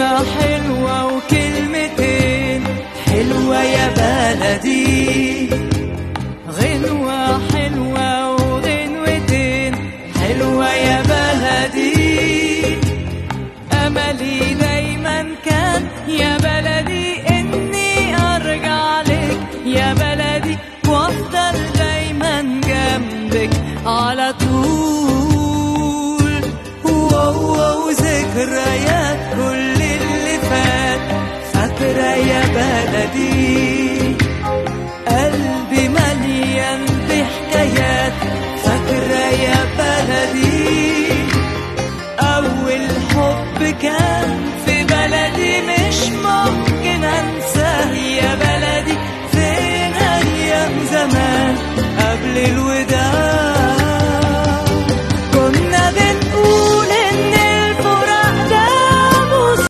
كلمة حلوة وكلمتين حلوة يا بلدي غنوة حلوة وغنوتين حلوة يا بلدي أملي دايما كان يا بلدي